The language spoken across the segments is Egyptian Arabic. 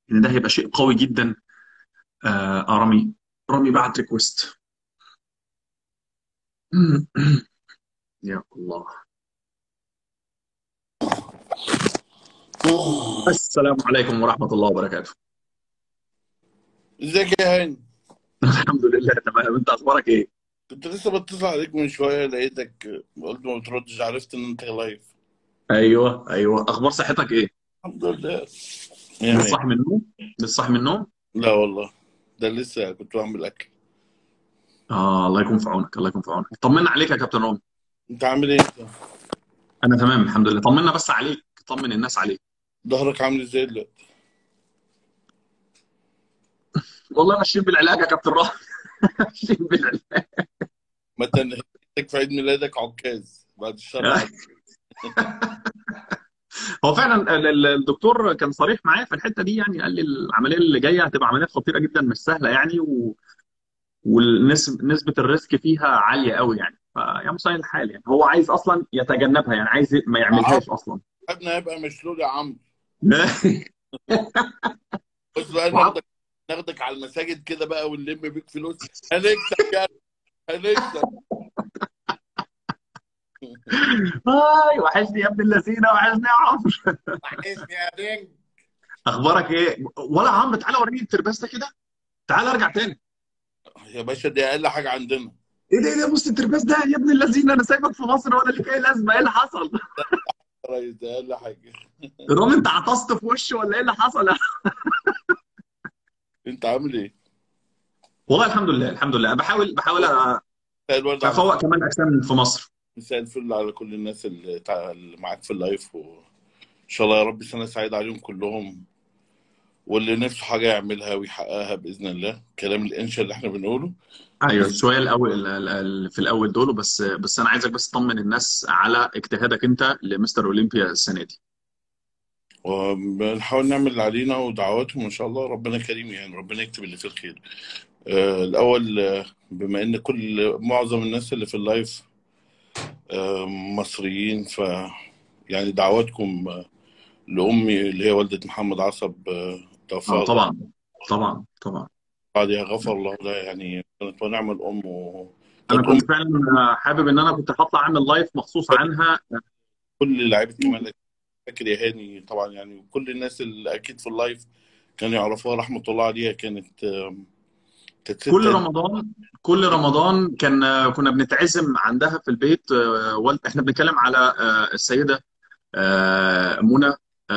ان ده هيبقى شيء قوي جدا آه آه، رامي رامي بعت ريكوست يا الله السلام عليكم ورحمة الله وبركاته ازيك يا هاني الحمد لله تمام انت اخبارك ايه كنت لسه بتصل عليك من شويه لقيتك قلت ما بتردش عرفت ان انت لايف ايوه ايوه اخبار صحتك ايه الحمد لله مية لسه مية صاحي من النوم لسه صاحي من النوم لا والله ده لسه كنت بعمل اكل اه الله يكون في عونك الله يكون في عونك طمنا عليك يا كابتن رامي انت عامل ايه انت انا تمام الحمد لله طمنا بس عليك طمن الناس عليك ظهرك عامل ازاي دلوقتي والله ماشيين بالعلاج يا كابتن رامي ماشيين بالعلاج ما تنهيك في عيد ميلادك عكاز بعد الشر عنك هو فعلا ال- ال- الدكتور كان صريح معايا في الحته دي يعني قال لي العمليه اللي جايه هتبقى عمليه خطيره جدا مش سهله يعني و... ونسبه الريسك فيها عاليه قوي يعني فيا مسهل الحال يعني هو عايز اصلا يتجنبها يعني عايز ما يعملهاش اصلا ابني هيبقى مشلول يا عم بص بقى وعم- ناخدك ناخدك على المساجد كده بقى ونلم بيك فلوس هنكسب يا هنكسب هاي وحشني يا ابن اللذينه وحشني يا عمرو وحشني يا بنج اخبارك ايه ولا عمرو تعالى وريني الترباس ده كده تعالى ارجع تاني يا باشا دي اقل حاجه عندنا ايه ده ايه ده بص الترباس ده يا ابن اللذينه انا سايبك في مصر ولا ليك اي لازمه ايه اللي حصل يا ريس ده اقل حاجه رامي انت عطست في وشي ولا ايه اللي حصل انت عامل ايه؟ والله الحمد لله الحمد لله بحاول بحاول أ- مساء الورد على افوق كمان اجسام في مصر مساء الفل على كل الناس اللي, تع... اللي معاك في اللايف وان شاء الله يا رب سنه سعيده عليهم كلهم واللي نفسه حاجه يعملها ويحققها باذن الله كلام الانشا اللي احنا بنقوله ايوه شويه الاول ال- ال- ال- في الاول دول بس بس انا عايزك بس تطمن الناس على اجتهادك انت لمستر اولمبيا السنه دي وبنحاول نعمل اللي علينا ودعواتهم ان شاء الله ربنا كريم يعني ربنا يكتب اللي فيه الخير آه الاول آه، بما ان كل معظم الناس اللي في اللايف آه مصريين ف يعني دعواتكم آه، لامي اللي هي والده محمد عصب آه، توفاها اه الله طبعا طبعا طبعا بعدها غفر الله لها يعني كانت ونعم الام انا وكانت ام كنت فعلا حابب ان انا كنت هطلع اعمل لايف مخصوص عنها كل لعيبه كمال فاكر يا هاني طبعا يعني وكل الناس اللي اكيد في اللايف كانوا يعرفوها رحمه الله عليها كانت آم، كانت ست كل رمضان كل رمضان كان كنا بنتعزم عندها في البيت آه، والد احنا بنتكلم على آه، السيده آه، منى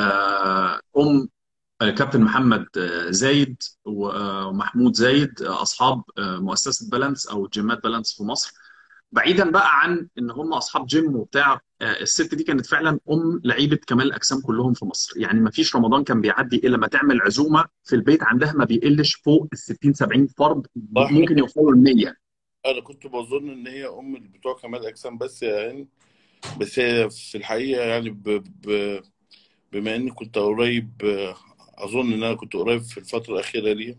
آه، ام كابتن محمد آه، زايد ومحمود زايد آه، اصحاب آه، مؤسسه بالانس او جيمات بالانس في مصر بعيدا بقى عن ان هم اصحاب جيم وبتاع آه، الست دي كانت فعلا ام لعيبه كمال الاجسام كلهم في مصر يعني ما فيش رمضان كان بيعدي الا ما تعمل عزومه في البيت عندها ما بيقلش فوق ال 60 70 فرد صح ممكن يوصلوا ل 100 انا كنت بظن ان هي ام بتوع كمال اجسام بس يا هاني بس هي في الحقيقه يعني ب... ب... بما اني كنت قريب آه، اظن ان انا كنت قريب في الفتره الاخيره ليها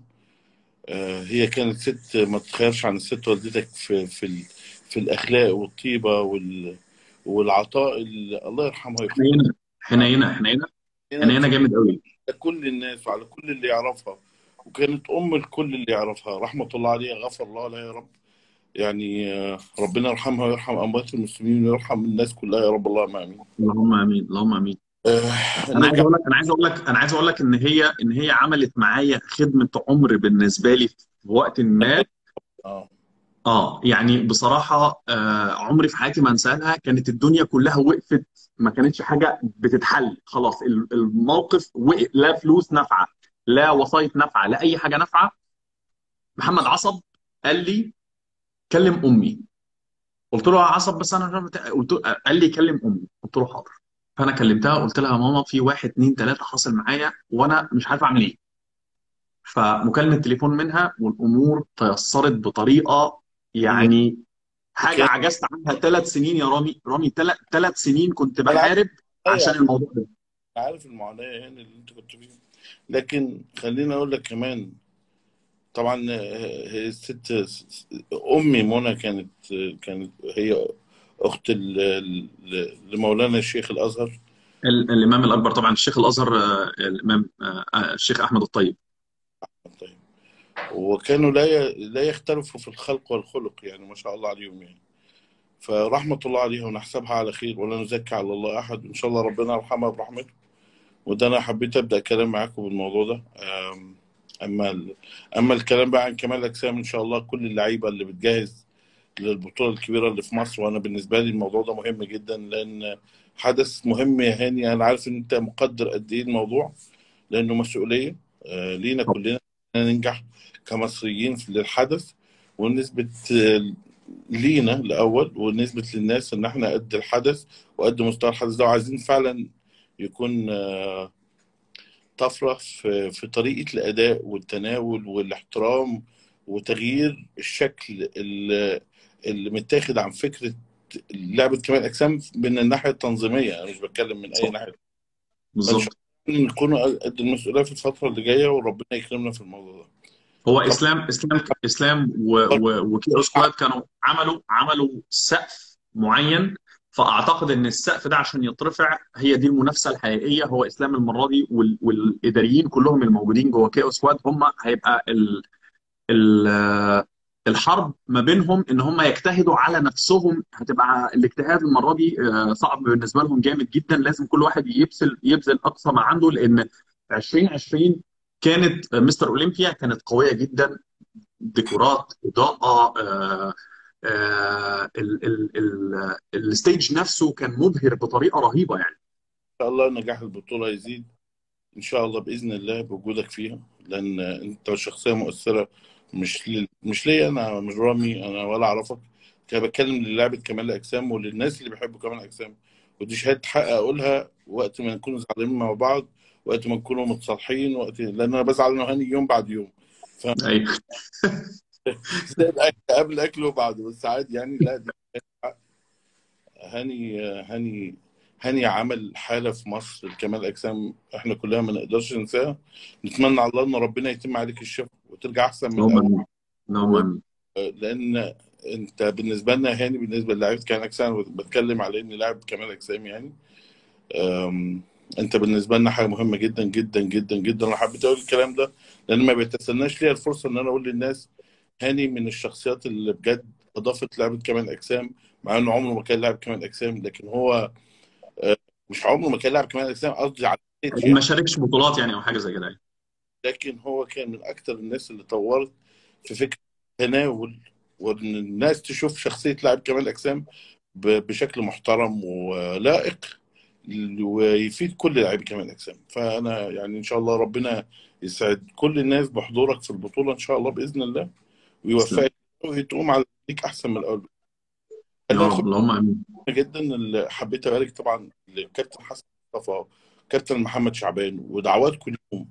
آه، هي كانت ست ما تتخيلش عن الست والدتك في في ال... في الاخلاق والطيبه وال... والعطاء ال... الله يرحمها ويغفر حنينه حنينه حنينه لها حنينه جامد قوي على كل الناس وعلى كل اللي يعرفها وكانت ام الكل اللي يعرفها رحمه الله عليها غفر الله لها يا رب يعني آه، ربنا يرحمها ويرحم اموات المسلمين ويرحم الناس كلها يا رب اللهم امين اللهم امين اللهم امين آه، انا عايز نرجع اقول لك انا عايز اقول لك انا عايز اقول لك ان هي ان هي عملت معايا خدمه عمر بالنسبه لي في وقت ما اه اه يعني بصراحه آه عمري في حياتي ما انسى لها كانت الدنيا كلها وقفت ما كانتش حاجه بتتحل خلاص ال- الموقف وقف لا فلوس نافعه لا وسايط نافعه لا اي حاجه نافعه محمد عصب قال لي كلم امي قلت له يا عصب بس انا مش عارف بتاع- قلت له قال لي كلم امي قلت له حاضر فانا كلمتها قلت لها يا ماما في واحد اتنين تلاته حاصل معايا وانا مش عارف اعمل ايه فمكالمه تليفون منها والامور تيسرت بطريقه يعني حاجه كان عجزت عنها ثلاث سنين يا رامي رامي ثلاث سنين كنت انا عارف بحارب عشان أيوة، الموضوع ده عارف المعاناه يعني اللي انت كنت فيها لكن خليني اقول لك كمان طبعا آه، هي الست امي منى كانت كانت هي اخت ال- ال- لمولانا الشيخ الازهر ال- الامام الاكبر طبعا الشيخ الازهر آه، الامام آه، آه، الشيخ احمد الطيب طيب وكانوا لا ي... لا يختلفوا في الخلق والخلق يعني ما شاء الله عليهم يعني فرحمة الله عليها ونحسبها على خير ولا نزكي على الله أحد إن شاء الله ربنا يرحمها برحمته وده أنا حبيت أبدأ كلام معاكم بالموضوع ده أم- أما ال... أما الكلام بقى عن كمال الأجسام إن شاء الله كل اللعيبة اللي بتجهز للبطولة الكبيرة اللي في مصر وأنا بالنسبة لي الموضوع ده مهم جدا لأن حدث مهم يا هاني أنا عارف إن أنت مقدر قد إيه الموضوع لأنه مسؤولية آه، لينا كلنا إننا ننجح كمصريين في للحدث ونثبت آه، لينا الأول ونثبت للناس إن إحنا قد الحدث وقد مستوى الحدث ده وعايزين فعلا يكون آه، طفرة في في طريقة الأداء والتناول والاحترام وتغيير الشكل اللي اللي متاخد عن فكرة لعبة كمال الأجسام من الناحية التنظيمية أنا مش بتكلم من أي صح ناحية فإن بالظبط شاء الله نكون قد المسؤولية في الفترة اللي جاية وربنا يكرمنا في الموضوع ده هو طب اسلام اسلام اسلام و- و- وكيرو سكواد كانوا عملوا عملوا سقف معين فاعتقد ان السقف ده عشان يترفع هي دي المنافسه الحقيقيه هو اسلام المره دي وال- والاداريين كلهم الموجودين جوه كيرو سكواد هم هيبقى ال ال الحرب ما بينهم ان هم يجتهدوا على نفسهم هتبقى الاجتهاد المره دي آه، صعب بالنسبه لهم جامد جدا لازم كل واحد يبذل يبذل اقصى ما عنده لان 2020 كانت آه، مستر اولمبيا كانت قويه جدا ديكورات اضاءه آه، آه، ال- ال- ال- الستيج نفسه كان مبهر بطريقه رهيبه يعني إن شاء الله نجاح البطولة يزيد إن شاء الله بإذن الله بوجودك فيها لأن أنت شخصية مؤثرة مش لل... مش ليا أنا مش رامي أنا ولا أعرفك كده بتكلم للعبة كمال الأجسام وللناس اللي بيحبوا كمال الأجسام ودي شهادة حق أقولها وقت ما نكون زعلانين مع بعض وقت ما نكونوا متصالحين وقت لأن أنا بزعل أنا وهاني يوم بعد يوم ف ايوه زي الأكل قبل الأكل وبعده بس عادي يعني لا دي حق. هاني هاني هاني عمل حالة في مصر لكمال الأجسام إحنا كلنا ما نقدرش ننساها نتمنى على الله إن ربنا يتم عليك الشفاء وترجع أحسن من اللهم الأول امين اللهم امين لأن أنت بالنسبة لنا هاني بالنسبة للاعيبة كمال الأجسام بتكلم على إني لاعب كمال أجسام يعني أم، أنت بالنسبة لنا حاجة مهمة جدا جدا جدا جدا أنا حبيت أقول الكلام ده لأن ما بيتسناش ليا الفرصة إن أنا أقول للناس هاني من الشخصيات اللي بجد أضافت لعبة كمال الأجسام مع إنه عمره ما كان لاعب كمال أجسام لكن هو آه، مش عمره ما كان لاعب كمال اجسام قصدي على الستيج ما يعني شاركش بطولات يعني او حاجه زي كده يعني. لكن هو كان من اكثر الناس اللي طورت في فكره التناول وان الناس تشوف شخصيه لاعب كمال اجسام ب- بشكل محترم ولائق ويفيد كل لاعبي كمال الاجسام فانا يعني ان شاء الله ربنا يسعد كل الناس بحضورك في البطوله ان شاء الله باذن الله تسلم ويوفقك وتقوم على ليك احسن من الاول يا خلينا رب ناخد اللهم امين جدا اللي حبيت ابارك طبعا للكابتن حسن مصطفى كابتن محمد شعبان ودعوات كل يوم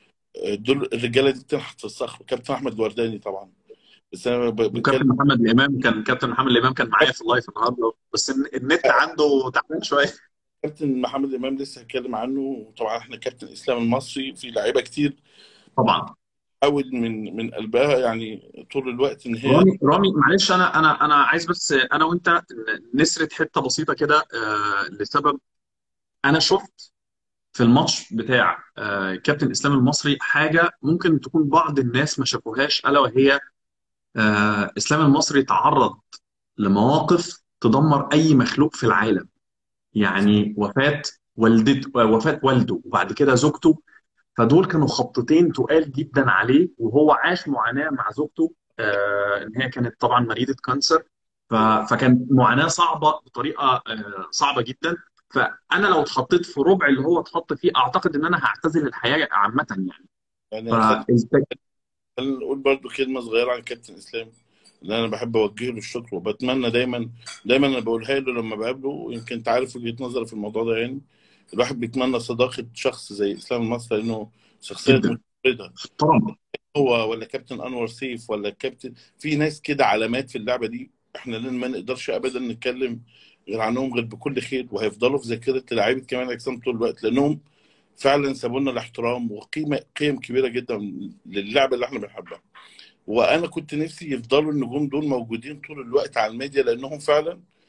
دول الرجاله دي بتنحت في الصخر كابتن احمد الورداني طبعا بس انا ب- وكابتن بتكلم محمد الامام كان كابتن محمد الامام كان معايا في اللايف النهارده بس الن- النت عنده تعبان شويه كابتن محمد امام لسه هتكلم عنه طبعا احنا كابتن اسلام المصري في لعيبه كتير طبعا حاول من من قلبها يعني طول الوقت ان هي رامي رامي معلش انا انا انا عايز بس انا وانت ن- نسرد حته بسيطه كده آه، لسبب انا شفت في الماتش بتاع آه، كابتن اسلام المصري حاجه ممكن تكون بعض الناس ما شافوهاش الا وهي آه، اسلام المصري تعرض لمواقف تدمر اي مخلوق في العالم يعني وفاه والدته وفاه والده وبعد كده زوجته فدول كانوا خبطتين تقال جدا عليه وهو عاش معاناة مع زوجته آه، ان هي كانت طبعا مريضة كانسر ف- فكان معاناة صعبة بطريقة آه، صعبة جدا فانا لو اتحطيت في ربع اللي هو اتحط فيه اعتقد ان انا هعتزل الحياة عامة يعني يعني خل- فالت- خلينا نقول برضو كلمه صغيره عن كابتن اسلام اللي انا بحب اوجه له الشكر وبتمنى دايما دايما انا بقولها له لما بقابله يمكن انت عارف وجهه نظري في الموضوع ده يعني الواحد بيتمنى صداقه شخص زي اسلام المصري لانه شخصيه جدا متفرده محترم هو ولا كابتن انور سيف ولا كابتن في ناس كده علامات في اللعبه دي احنا لن ما نقدرش ابدا نتكلم غير عنهم غير بكل خير وهيفضلوا في ذاكره لعيبه كمال الاجسام طول الوقت لانهم فعلا سابوا لنا الاحترام وقيمه قيم كبيره جدا للعبه اللي احنا بنحبها وانا كنت نفسي يفضلوا النجوم دول موجودين طول الوقت على الميديا لانهم فعلا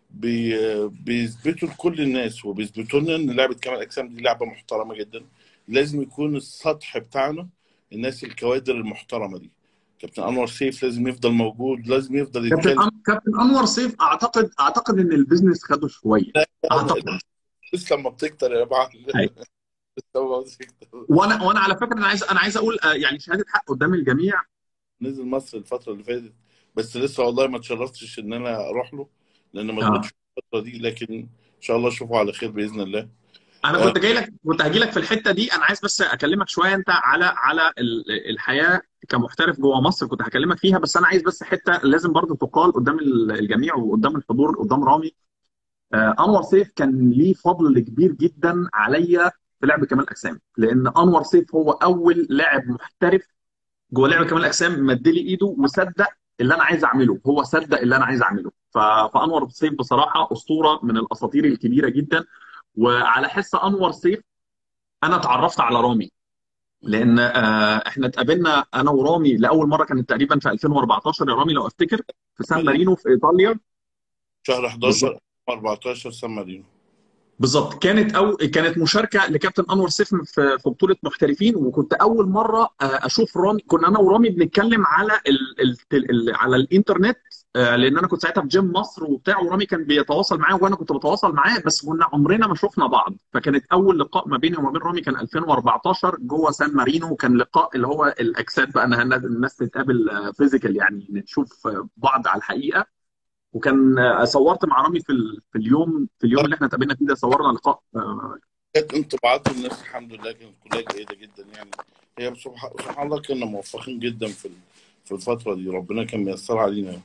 بي بيثبتوا لكل الناس وبيثبتوا لنا ان لعبه كمال الاجسام دي لعبه محترمه جدا لازم يكون السطح بتاعنا الناس الكوادر المحترمه دي كابتن انور سيف لازم يفضل موجود لازم يفضل كابتن يتكلم أن- كابتن انور سيف اعتقد اعتقد ان البيزنس خده شويه اعتقد لسه لما بتكتر يا جماعه أيوة. لسه لما بتكتر. وانا وانا على فكره انا عايز انا عايز اقول آه، يعني شهاده حق قدام الجميع نزل مصر الفتره اللي فاتت بس لسه والله ما اتشرفتش ان انا اروح له لان ما آه. ضبطش الفتره دي لكن ان شاء الله اشوفه على خير باذن الله انا كنت جاي لك كنت هجي لك في الحته دي انا عايز بس اكلمك شويه انت على على ال- الحياه كمحترف جوه مصر كنت هكلمك فيها بس انا عايز بس حته لازم برضو تقال قدام ال- الجميع وقدام الحضور قدام رامي آه، انور سيف كان ليه فضل كبير جدا عليا في لعب كمال الاجسام لان انور سيف هو اول لاعب محترف جوه لعب كمال الاجسام مد لي ايده وصدق اللي انا عايز اعمله هو صدق اللي انا عايز اعمله ف- فانور سيف بصراحه اسطوره من الاساطير الكبيره جدا وعلى حس انور سيف انا اتعرفت على رامي لان آه، احنا اتقابلنا انا ورامي لاول مره كانت تقريبا في 2014 يا رامي لو افتكر في سان مارينو في ايطاليا شهر 11 14 سان مارينو بالظبط كانت او كانت مشاركه لكابتن انور سيف في في بطوله محترفين وكنت اول مره آه، اشوف رامي كنا انا ورامي بنتكلم على ال ال ال على الانترنت آه، لان انا كنت ساعتها في جيم مصر وبتاع ورامي كان بيتواصل معايا وانا كنت بتواصل معاه بس كنا عمرنا ما شفنا بعض فكانت اول لقاء ما بيني وما بين رامي كان 2014 جوه سان مارينو وكان لقاء اللي هو الاجساد بقى ان الناس تتقابل فيزيكال يعني نشوف آه، بعض على الحقيقه وكان آه، صورت مع رامي في ال- في اليوم في اليوم اللي احنا اتقابلنا فيه ده صورنا لقاء آه، كانت انطباعات الناس الحمد لله كانت كلها جيده جدا يعني هي سبحان سبحان الله كنا موفقين جدا في ال- في الفتره دي ربنا كان ميسر علينا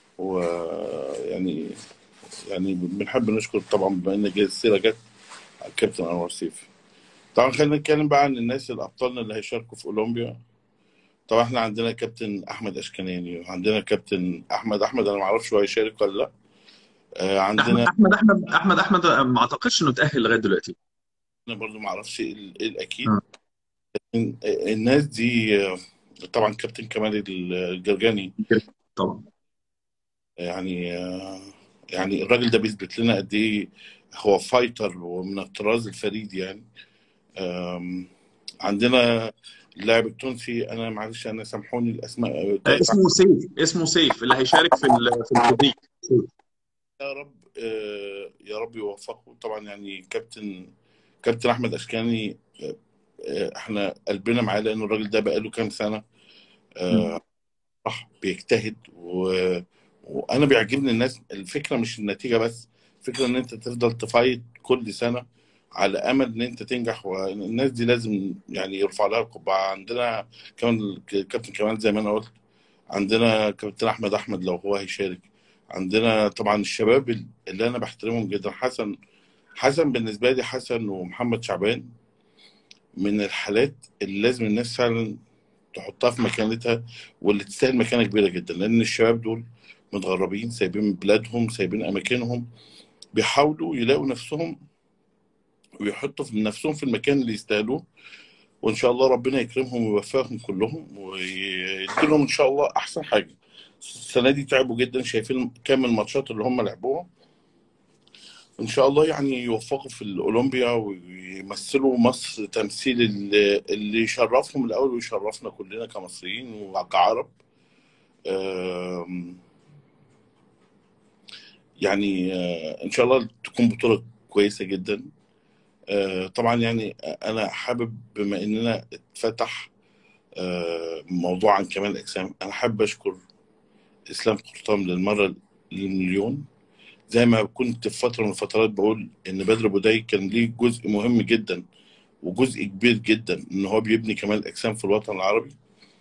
ويعني يعني بنحب نشكر طبعا بما ان جاي السيره جت على الكابتن انور سيف طبعا خلينا نتكلم بقى عن الناس الابطالنا اللي هيشاركوا في اولمبيا طبعا احنا عندنا كابتن احمد اشكناني وعندنا كابتن احمد احمد انا ما اعرفش هو هيشارك ولا لا آه، احمد عندنا احمد احمد احمد احمد ما اعتقدش انه اتاهل لغايه دلوقتي انا برضو ما اعرفش ايه ال- إيه الاكيد آه. لكن الناس دي آه، طبعا كابتن كمال الجرجاني طبعا يعني آه، يعني الراجل ده بيثبت لنا قد ايه هو فايتر ومن الطراز الفريد يعني آم، عندنا اللاعب التونسي انا معلش انا سامحوني الاسماء آه، طيب اسمه سيف اسمه سيف اللي هيشارك في ال- في الفيزيك سيف. يا رب آه، يا رب يوفقه طبعا يعني كابتن كابتن احمد اشكاني آه، آه، احنا قلبنا معاه لان الراجل ده بقاله كام سنه آه، صح بيجتهد و... وانا بيعجبني الناس الفكره مش النتيجه بس الفكره ان انت تفضل تفايت كل سنه على امل ان انت تنجح والناس دي لازم يعني يرفع لها القبعه عندنا كمان كابتن كمال زي ما انا قلت عندنا كابتن احمد احمد لو هو هيشارك عندنا طبعا الشباب اللي انا بحترمهم جدا حسن حسن بالنسبه لي حسن ومحمد شعبان من الحالات اللي لازم الناس فعلا تحطها في مكانتها واللي تستاهل مكانه كبيره جدا لان الشباب دول متغربين سايبين بلادهم سايبين اماكنهم بيحاولوا يلاقوا نفسهم ويحطوا في نفسهم في المكان اللي يستاهلوه وان شاء الله ربنا يكرمهم ويوفقهم كلهم ويديلهم ان شاء الله احسن حاجه السنه دي تعبوا جدا شايفين كام الماتشات اللي هم لعبوها ان شاء الله يعني يوفقوا في الاولمبيا ويمثلوا مصر تمثيل اللي, اللي يشرفهم الاول ويشرفنا كلنا كمصريين وكعرب آم، يعني آه، ان شاء الله تكون بطوله كويسه جدا آه، طبعا يعني انا حابب بما اننا اتفتح آه، موضوع عن كمال الاجسام انا حابب اشكر اسلام قرطام للمره المليون زي ما كنت في فتره من الفترات بقول ان بدر بوداي كان ليه جزء مهم جدا وجزء كبير جدا ان هو بيبني كمال الاجسام في الوطن العربي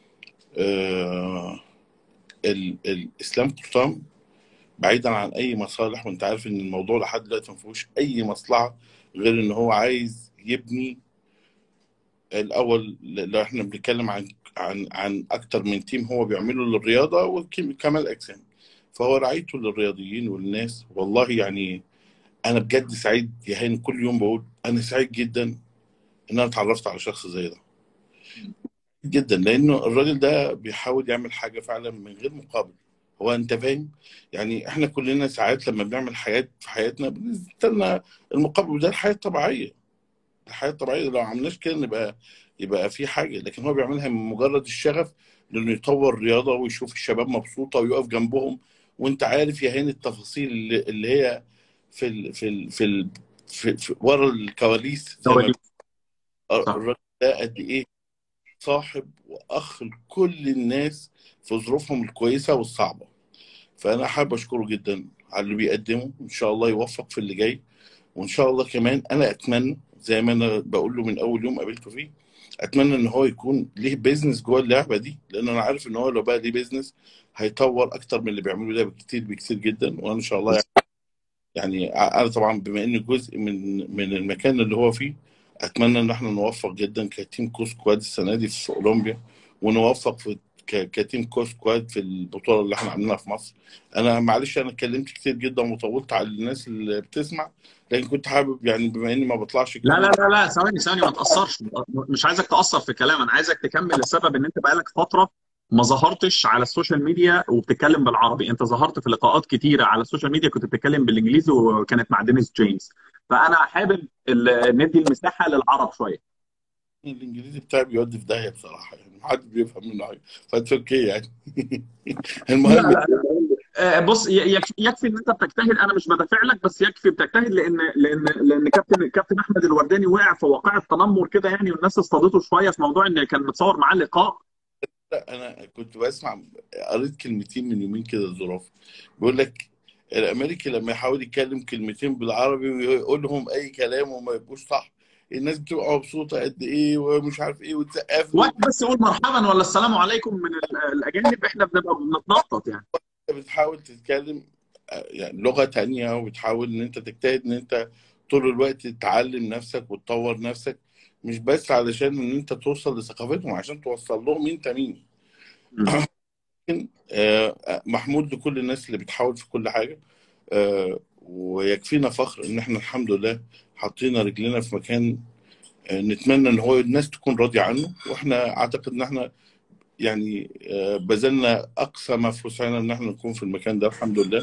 آه ال- الاسلام قرطام بعيدا عن اي مصالح وانت عارف ان الموضوع لحد دلوقتي ما فيهوش اي مصلحه غير ان هو عايز يبني الاول لو احنا بنتكلم عن عن عن اكتر من تيم هو بيعمله للرياضه وكمال اجسام فهو رعايته للرياضيين والناس والله يعني انا بجد سعيد يا هاني كل يوم بقول انا سعيد جدا ان انا اتعرفت على شخص زي ده جدا لانه الراجل ده بيحاول يعمل حاجه فعلا من غير مقابل هو انت فاهم يعني احنا كلنا ساعات لما بنعمل حاجات في حياتنا بالنسبه لنا المقابل ده الحياه الطبيعيه الحياه الطبيعيه لو ما عملناش كده نبقى يبقى في حاجه لكن هو بيعملها من مجرد الشغف لانه يطور رياضه ويشوف الشباب مبسوطه ويقف جنبهم وانت عارف يا هاني التفاصيل اللي, اللي هي في ال في ال في, ال في, في ورا الكواليس زي ما كواليس صح الراجل ده قد ايه صاحب واخ لكل الناس في ظروفهم الكويسه والصعبه فانا حابب اشكره جدا على اللي بيقدمه ان شاء الله يوفق في اللي جاي وان شاء الله كمان انا اتمنى زي ما انا بقول له من اول يوم قابلته فيه اتمنى ان هو يكون ليه بيزنس جوه اللعبه دي لان انا عارف ان هو لو بقى ليه بيزنس هيطور اكتر من اللي بيعمله ده بكتير بكتير جدا وانا ان شاء الله يعني انا طبعا بما اني جزء من من المكان اللي هو فيه اتمنى ان احنا نوفق جدا كتيم كو سكواد السنه دي في اولمبيا ونوفق في ك- كتيم كو سكواد في البطوله اللي احنا عاملينها في مصر انا معلش انا اتكلمت كتير جدا وطولت على الناس اللي بتسمع لكن كنت حابب يعني بما اني ما بطلعش لا لا كتير لا لا ثواني ثواني ما تأثرش مش عايزك تأثر في كلام انا عايزك تكمل السبب ان انت بقالك فترة ما ظهرتش على السوشيال ميديا وبتتكلم بالعربي انت ظهرت في لقاءات كتيرة على السوشيال ميديا كنت بتتكلم بالانجليزي وكانت مع دينيس جيمس فانا حابب ال- ندي المساحة للعرب شوية الانجليزي بتاعي بيودي في داهيه بصراحه يعني محدش بيفهم منه حاجه فاتس اوكي يعني لا المهم لا آه، بص ي- يكفي يكفي ان انت بتجتهد انا مش بدافع لك بس يكفي بتجتهد لان لان لان كابتن كابتن احمد الورداني وقع في واقعة تنمر كده يعني والناس اصطادته شويه في موضوع ان كان متصور معاه لقاء لا انا كنت بسمع قريت كلمتين من يومين كده الظراف بيقول لك الامريكي لما يحاول يتكلم كلمتين بالعربي ويقول لهم اي كلام وما يبقوش صح الناس بتبقى مبسوطه قد ايه ومش عارف ايه وتسقف له وقت بس يقول مرحبا ولا السلام عليكم من ال- الاجانب احنا بنبقى بنتنطط يعني بتحاول تتكلم آه، يعني لغه تانية وبتحاول ان انت تجتهد ان انت طول الوقت تعلم نفسك وتطور نفسك مش بس علشان ان انت توصل لثقافتهم عشان توصل لهم انت مين مم. آه، محمود لكل الناس اللي بتحاول في كل حاجة آه، ويكفينا فخر ان احنا الحمد لله حطينا رجلنا في مكان آه، نتمنى ان هو الناس تكون راضية عنه واحنا اعتقد ان احنا يعني آه، بذلنا اقصى ما في وسعنا ان احنا نكون في المكان ده الحمد لله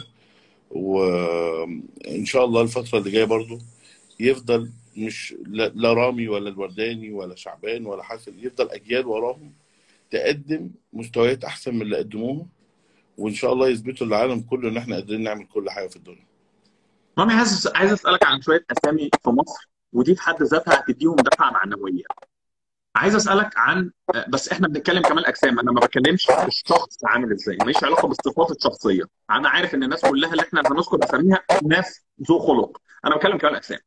وان شاء الله الفترة اللي جاية برضو يفضل مش لا لا رامي ولا الورداني ولا شعبان ولا حسن يفضل اجيال وراهم تقدم مستويات احسن من اللي قدموها وان شاء الله يثبتوا للعالم كله ان احنا قادرين نعمل كل حاجه في الدنيا رامي عايز عايز اسالك عن شويه اسامي في مصر ودي في حد ذاتها هتديهم دفعه معنويه عايز اسالك عن بس احنا بنتكلم كمان اجسام انا ما بتكلمش الشخص عامل ازاي ماليش علاقه بالصفات الشخصيه انا عارف ان الناس كلها اللي احنا هنذكر اساميها ناس ذو خلق انا بتكلم كمان اجسام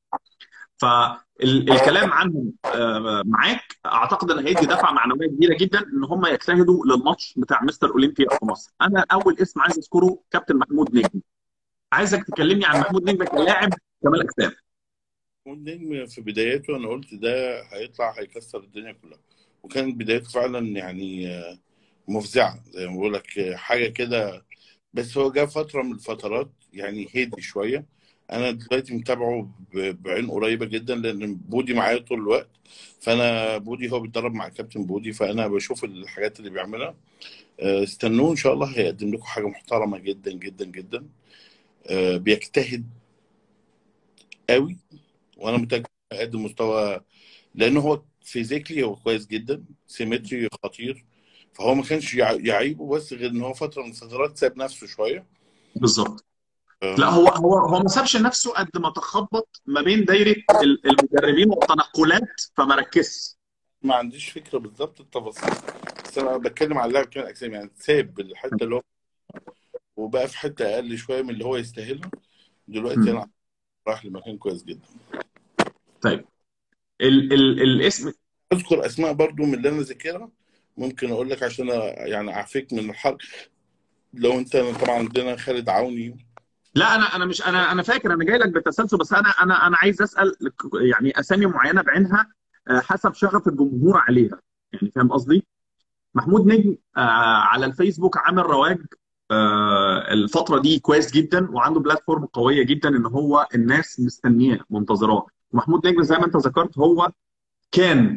فالكلام عنهم آه، معاك اعتقد ان هيدي دفعه معنويه كبيره جدا ان هم يجتهدوا للماتش بتاع مستر اولمبيا في مصر انا اول اسم عايز اذكره كابتن محمود نجم عايزك تكلمني عن محمود نجم كلاعب كمال اجسام والنجم في بداياته انا قلت ده هيطلع هيكسر الدنيا كلها وكانت بدايته فعلا يعني آه، مفزعه زي ما بقول لك آه، حاجه كده بس هو جه فتره من الفترات يعني هدي شويه انا دلوقتي متابعه ب- بعين قريبه جدا لان بودي معايا طول الوقت فانا بودي هو بيتدرب مع كابتن بودي فانا بشوف الحاجات اللي بيعملها آه، استنوه ان شاء الله هيقدم لكم حاجه محترمه جدا جدا جدا آه، بيجتهد قوي وانا متاكد هيقدم مستوى لانه هو فيزيكلي هو كويس جدا سيمتري خطير فهو ما كانش يع- يعيبه بس غير ان هو فتره من الفترات ساب نفسه شويه بالظبط آه، لا هو هو هو ما سابش نفسه قد ما تخبط ما بين دايره ال- المدربين والتنقلات فما ركزش ما عنديش فكره بالظبط التفاصيل بس انا بتكلم على اللاعب كمان اجسام يعني ساب الحته اللي هو وبقى في حته اقل شويه من اللي هو يستاهلها دلوقتي مم. انا رايح لمكان كويس جدا طيب ال ال الاسم اذكر اسماء برضو من اللي انا ذاكرها ممكن اقول لك عشان أ- يعني اعفيك من الحرق لو انت طبعا عندنا خالد عوني لا انا انا مش انا انا فاكر انا جاي لك بالتسلسل بس انا انا انا عايز اسال يعني اسامي معينه بعينها آه، حسب شغف الجمهور عليها يعني فاهم قصدي؟ محمود نجم آه، على الفيسبوك عامل رواج آه، الفتره دي كويس جدا وعنده بلاتفورم قويه جدا ان هو الناس مستنياه منتظراه محمود نجم زي ما انت ذكرت هو كان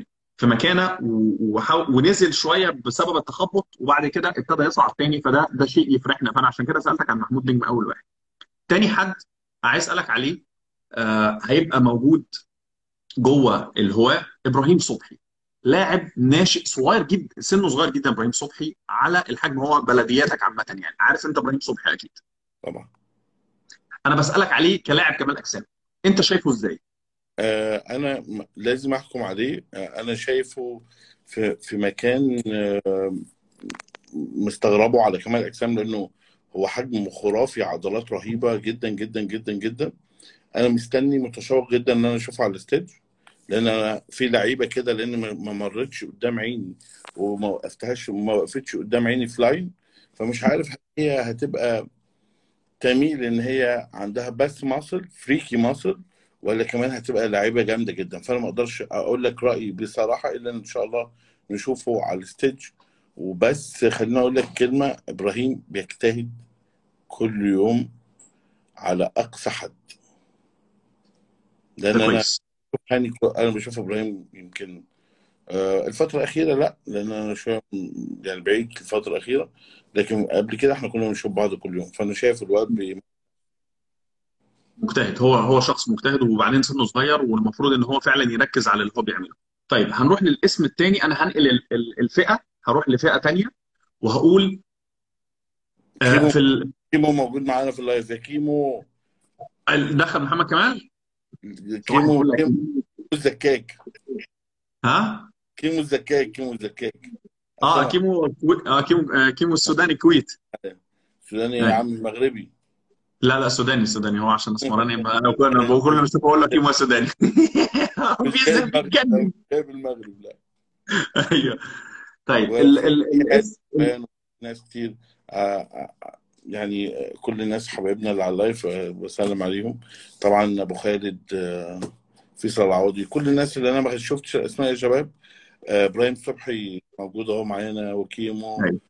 في مكانه و- وحاول ونزل شويه بسبب التخبط وبعد كده ابتدى يصعد تاني فده ده شيء يفرحنا فانا عشان كده سالتك عن محمود نجم اول واحد تاني حد عايز اسالك عليه آه هيبقى موجود جوه الهواه ابراهيم صبحي لاعب ناشئ صغير جدا سنه صغير جدا ابراهيم صبحي على الحجم هو بلدياتك عامه يعني عارف انت ابراهيم صبحي اكيد طبعا انا بسالك عليه كلاعب كمال اجسام انت شايفه ازاي آه، انا م- لازم احكم عليه آه، انا شايفه في في مكان آه، مستغربه على كمال الاجسام لانه هو حجم خرافي عضلات رهيبه جدا جدا جدا جدا انا مستني متشوق جدا ان انا اشوفه على الاستيج لان انا في لعيبه كده لان ما ما مرتش قدام عيني وما وقفتهاش وما وقفتش قدام عيني في لاين فمش عارف هل هي هتبقى تميل ان هي عندها بس ماسل فريكي ماسل ولا كمان هتبقى لعيبه جامده جدا فانا ما اقدرش اقول لك رايي بصراحه الا ان شاء الله نشوفه على الستيج وبس خليني اقول لك كلمه ابراهيم بيجتهد كل يوم على اقصى حد ده لان انا كويس يعني انا بشوف ابراهيم يمكن آه، الفتره الاخيره لا لان انا شويه م- يعني بعيد الفتره الاخيره لكن قبل كده احنا كنا بنشوف بعض كل يوم فانا شايف الواد بي... مجتهد هو هو شخص مجتهد وبعدين سنه صغير والمفروض ان هو فعلا يركز على اللي هو بيعمله طيب هنروح للاسم الثاني انا هنقل ال- ال- الفئه هروح لفئه ثانيه وهقول آه، كيمو في ال... كيمو موجود معانا في اللايف يا كيمو دخل محمد كمال واحد كيمو يقول لك كيمو الزكاك ها كيمو الزكاك كيمو الزكاك اه أصلا كيمو الكوي- اه كيمو آه كيمو السوداني الكويت سوداني يا أيوة. عم مغربي لا لا سوداني سوداني هو عشان اسمراني يبقى انا كنا بقول كل ما اشوفه اقول لك كيمو سوداني مش جاي بيزن المغرب بيتجنن مش جاي المغرب لا ايوه طيب ال وفي ال الاسم كمان ناس كتير آه، آه، يعني آه، كل الناس حبايبنا اللي على اللايف آه، بسلم عليهم طبعا ابو خالد آه، فيصل العوضي كل الناس اللي انا ما شفتش اسماء يا شباب آه، ابراهيم صبحي موجود اهو معانا وكيمو أيوة.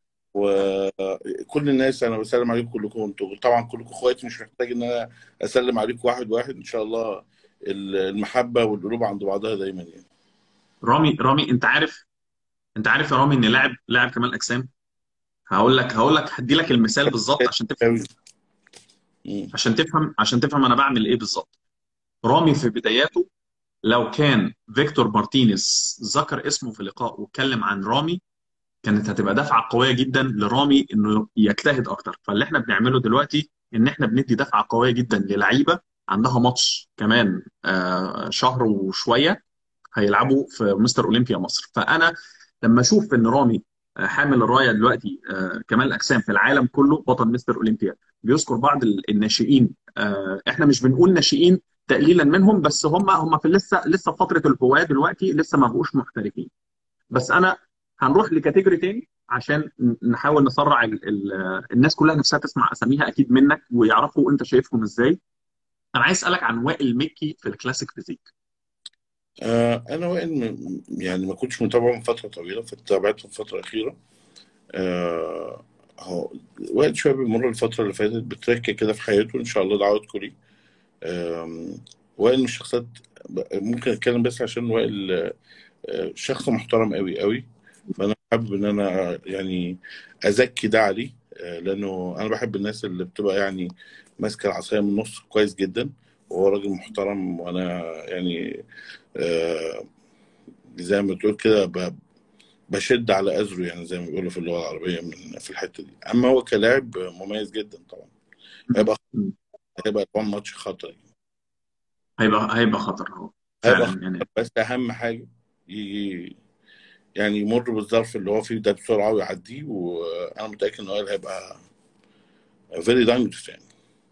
وكل الناس انا بسلم عليكم كلكم انتوا طبعا كلكم اخواتي مش محتاج ان انا اسلم عليكم واحد واحد ان شاء الله المحبه والقلوب عند بعضها دايما يعني رامي رامي انت عارف انت عارف يا رامي ان لاعب لاعب كمال اجسام هقول لك هقول لك هدي لك المثال بالظبط عشان تفهم قوي مم. عشان تفهم عشان تفهم انا بعمل ايه بالظبط رامي في بداياته لو كان فيكتور مارتينيز ذكر اسمه في لقاء واتكلم عن رامي كانت هتبقى دفعه قويه جدا لرامي انه يجتهد اكتر فاللي احنا بنعمله دلوقتي ان احنا بندي دفعه قويه جدا للعيبه عندها ماتش كمان آه، شهر وشويه هيلعبوا في مستر اولمبيا مصر فانا لما اشوف ان رامي آه، حامل الرايه دلوقتي آه، كمال الاجسام في العالم كله بطل مستر اولمبيا بيذكر بعض ال- الناشئين آه، احنا مش بنقول ناشئين تقليلا منهم بس هم هم في لسه لسه في فتره الهواه دلوقتي لسه ما بقوش محترفين بس انا هنروح لكاتيجوري تاني عشان ن- نحاول نسرع ال ال الناس كلها نفسها تسمع اساميها اكيد منك ويعرفوا انت شايفهم ازاي انا عايز اسالك عن وائل مكي في الكلاسيك فيزيك آه، انا وائل م- يعني ما كنتش متابعه من فتره طويله فتابعته في الفتره الاخيره آه، هو وائل شويه بيمر الفتره اللي فاتت بتركه كده في حياته ان شاء الله دعواتكم ليه آم، وائل من الشخصيات ب- ممكن اتكلم بس عشان وائل آه، شخص محترم قوي قوي فانا حابب ان انا يعني ازكي ده عليه آه، لانه انا بحب الناس اللي بتبقى يعني ماسكه العصايه من النص كويس جدا وهو راجل محترم وانا يعني آه، زي ما تقول كده ب- بشد على أزره يعني زي ما بيقولوا في اللغة العربية من في الحتة دي أما هو كلاعب مميز جدا طبعا هيبقى هيبقى وان ماتش خطر يعني. هيبقى هيبقى خطر اهو هيبقى فعلا خطر يعني بس أهم حاجة يجي يعني يمر بالظرف اللي هو فيه ده بسرعة ويعديه وأنا متأكد إن هو هيبقى فيري دانجرس يعني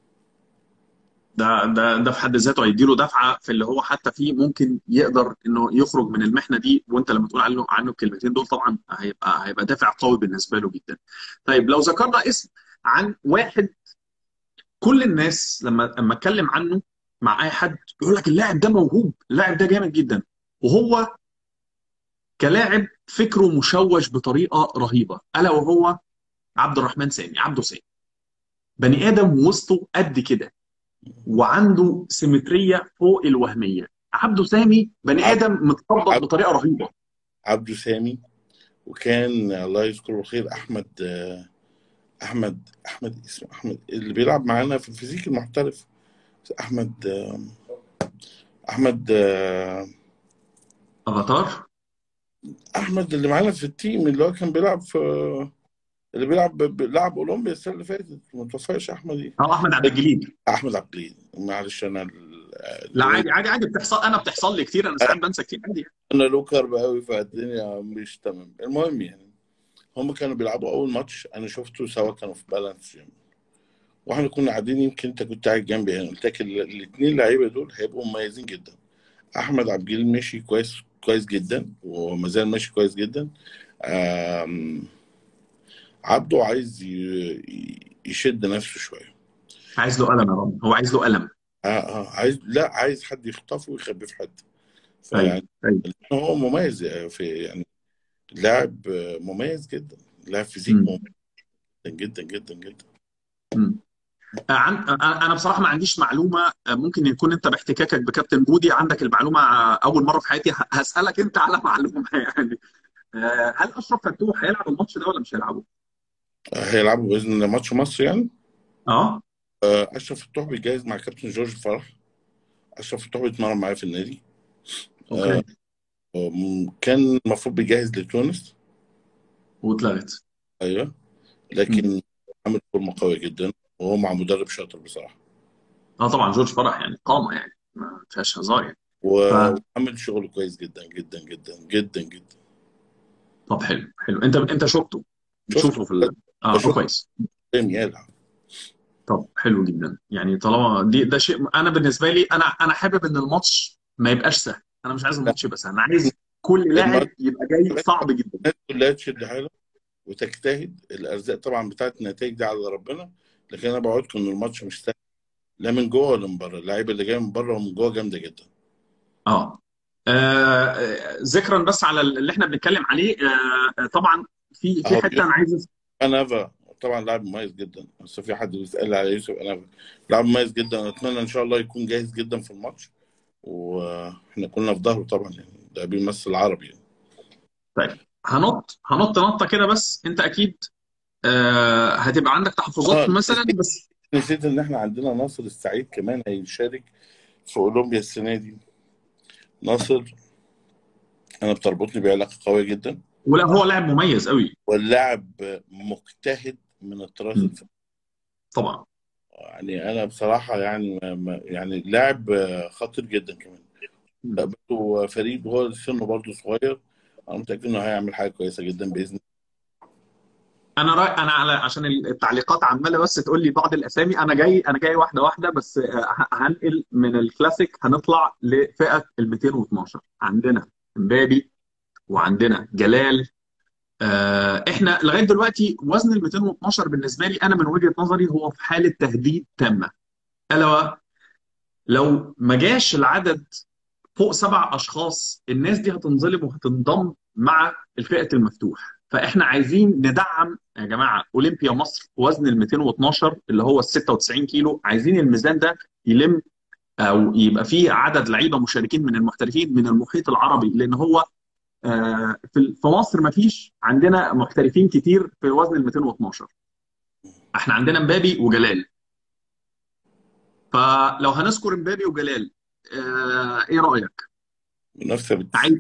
ده ده ده في حد ذاته هيديله دفعه في اللي هو حتى فيه ممكن يقدر انه يخرج من المحنه دي وانت لما تقول عنه عنه الكلمتين دول طبعا هيبقى هيبقى دافع قوي بالنسبه له جدا. طيب لو ذكرنا اسم عن واحد كل الناس لما لما اتكلم عنه مع اي حد يقول لك اللاعب ده موهوب، اللاعب ده جامد جدا وهو كلاعب فكره مشوش بطريقه رهيبه الا وهو عبد الرحمن سامي عبده سامي. بني ادم وسطه قد كده وعنده سيمتريه فوق الوهميه عبده سامي بني عبد ادم متطبق عبد بطريقه رهيبه عبده سامي وكان الله يذكره بالخير احمد آه، احمد احمد اسمه احمد اللي بيلعب معانا في الفيزيك المحترف احمد آه، احمد آه، افاتار احمد اللي معانا في التيم اللي هو كان بيلعب في اللي بيلعب بيلعب اولمبيا السنه اللي فاتت ما توفاش احمد ايه اه احمد عبد الجليل احمد عبد الجليل معلش انا ال- لا عادي عادي عادي بتحصل انا بتحصل لي كتير انا ساعات بنسى كتير عادي انا لو كارب قوي فالدنيا مش تمام المهم يعني هم كانوا بيلعبوا اول ماتش انا شفته سوا كانوا في بالانس جيم واحنا كنا قاعدين يمكن انت كنت قاعد جنبي يعني قلت لك الاثنين لعيبه دول هيبقوا مميزين جدا احمد عبد الجليل ماشي كويس كويس جدا وما زال ماشي كويس جدا آم، عبده عايز ي- يشد نفسه شويه عايز له قلم يا رامي هو عايز له قلم آه آه عايز لا عايز حد يخطفه ويخبيه في حته ايوه فيعني ايوه هو مميز في يعني لاعب مميز جدا لاعب فيزيك مم. مميز جدا جدا جدا مم. عن... انا أنا بصراحه ما عنديش معلومه ممكن يكون انت باحتكاكك بكابتن بودي عندك المعلومه اول مره في حياتي ه- هسالك انت على معلومه يعني آه، هل اشرف فتوح هيلعب الماتش ده ولا مش هيلعبه؟ هيلعبوا باذن الله ماتش مصر يعني اه آه، اشرف فتوح بيجهز مع كابتن جورج فرح اشرف فتوح بيتمرن معايا في النادي آه، اوكي آم، كان المفروض بيجهز لتونس واتلغت ايوه مم. لكن عامل فورمه قويه جدا وهو مع مدرب شاطر بصراحه اه طبعا جورج فرح يعني قامه يعني ما فيهاش هزار يعني ف و- وعامل شغل كويس جدا جدا جدا جدا جدا طب حلو حلو انت انت شفته شفت بتشوفه في ال... اه بشوف كويس قدام يلعب طب حلو جدا يعني طالما دي ده شيء انا بالنسبه لي انا انا حابب ان الماتش ما يبقاش سهل انا مش عايز لا الماتش يبقى سهل انا عايز كل لاعب الماتش يبقى جاي صعب جدا الناس كلها تشد حيلها وتجتهد الارزاق طبعا بتاعت النتائج دي على ربنا لكن انا بوعدكم ان الماتش مش سهل لا من جوه ولا من بره اللعيبه اللي جايه من بره ومن جوه جامده جدا اه آه، ذكرا بس على اللي احنا بنتكلم عليه آه، طبعا في في اهو حته انا عايز انافا طبعا لاعب مميز جدا بس في حد بيسال على يوسف انافا لاعب مميز جدا اتمنى ان شاء الله يكون جاهز جدا في الماتش واحنا كلنا في ظهره طبعا يعني ده بيمثل عربي يعني. طيب هنط هنط نطه كده بس انت اكيد آه، هتبقى عندك تحفظات اه مثلا نسيت بس نسيت ان احنا عندنا ناصر السعيد كمان هيشارك في اولمبيا السنه دي ناصر انا بتربطني بعلاقه قويه جدا ولا هو لاعب مميز قوي واللاعب مجتهد من الطراز مم. الفني طبعا يعني انا بصراحه يعني ما- ما- يعني لاعب خطير جدا كمان مم. برضه فريد وهو سنه برضه صغير انا متاكد انه هيعمل حاجه كويسه جدا باذن انا رأي انا على عشان التعليقات عماله بس تقول لي بعض الاسامي انا جاي انا جاي واحده واحده بس آه، ه- هنقل من الكلاسيك هنطلع لفئه ال 212 عندنا امبابي وعندنا جلال آه، احنا لغايه دلوقتي وزن ال 212 بالنسبه لي انا من وجهه نظري هو في حاله تهديد تامه الا و- لو ما جاش العدد فوق سبع اشخاص الناس دي هتنظلم وهتنضم مع الفئه المفتوح فاحنا عايزين ندعم يا جماعه اولمبيا مصر وزن ال 212 اللي هو ال 96 كيلو عايزين الميزان ده يلم او يبقى فيه عدد لعيبه مشاركين من المحترفين من المحيط العربي لان هو آه، في في مصر ما فيش عندنا محترفين كتير في وزن ال 212 احنا عندنا مبابي وجلال فلو هنذكر مبابي وجلال آه، ايه رايك؟ منافسه بت... عايز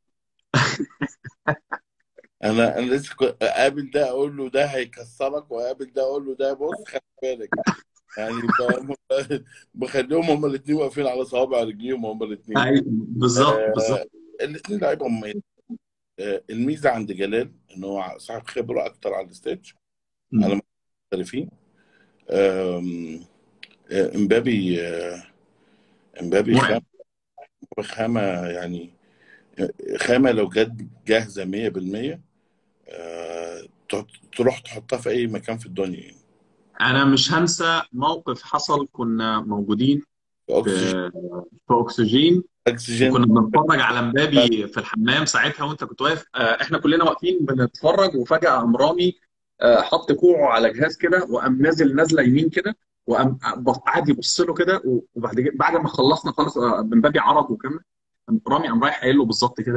انا انا لسه كو- اقابل ده اقول له ده هيكسرك واقابل ده اقول له ده بص خلي بالك يعني ب- بخليهم هما الاثنين واقفين على صوابع رجليهم هما الاثنين أي- بالظبط بالظبط الاثنين لعيبه مميزين آه، الميزه عند جلال ان هو صاحب خبره اكتر على الستيج على مم. المحترفين آم، آه، امبابي آه، امبابي مرعب خامه خامه يعني خامه لو جت جاهزه 100% آه، تحط- تروح تحطها في اي مكان في الدنيا يعني انا مش هنسى موقف حصل كنا موجودين في اكسجين في في اكسجين اكسجين وكنا بنتفرج على مبابي في الحمام ساعتها وانت كنت واقف آه، احنا كلنا واقفين بنتفرج وفجأة قام رامي آه، حط كوعه على جهاز كده وقام نازل نازله يمين كده وقام قعد يبص له كده وبعد كده- بعد ما خلصنا خالص آه، مبابي عرض وكمل قام رامي قام رايح قايل له بالظبط كده